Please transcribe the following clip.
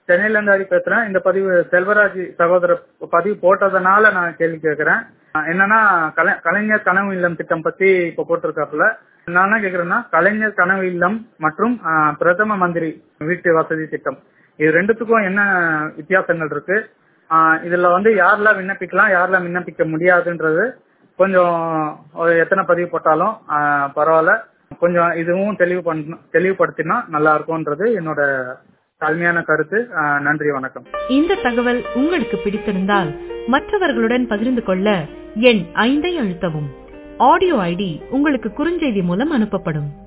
சென்னையில இருந்து ஹரி பேசுறேன் இந்த பதிவு செல்வராஜ் சகோதரர் பதிவு போட்டதுனால நான் கேள்வி கேட்கிறேன் அஹ் என்னன்னா கலை கலைஞர் கனவு இல்லம் திட்டம் பத்தி இப்ப போட்டிருக்காப்புல நான் என்ன கேக்குறேன்னா கலைஞர் கனவு இல்லம் மற்றும் அஹ், பிரதம மந்திரி வீட்டு வசதி திட்டம் இது ரெண்டுத்துக்கும் என்ன வித்தியாசங்கள் இருக்கு ஆஹ் இதுல வந்து யாரெல்லாம் விண்ணப்பிக்கலாம் யாரெல்லாம் விண்ணப்பிக்க முடியாதுன்றது கொஞ்சம் ஒரு எத்தனை பதிவு போட்டாலும் ஆஹ் பரவாயில்ல கொஞ்சம் இதுவும் தெளிவு பண்ண தெளிவுபடுத்தினா நல்லா இருக்கும்ன்றது என்னோட தாழ்மையான கருத்து ஆஹ் நன்றி வணக்கம் இந்த தகவல் உங்களுக்கு பிடித்திருந்தால் மற்றவர்களுடன் பகிர்ந்து கொள்ள எண் ஐந்தை அழுத்தவும் ஆடியோ ஐடி உங்களுக்கு குறுஞ்செய்தி மூலம் அனுப்பப்படும்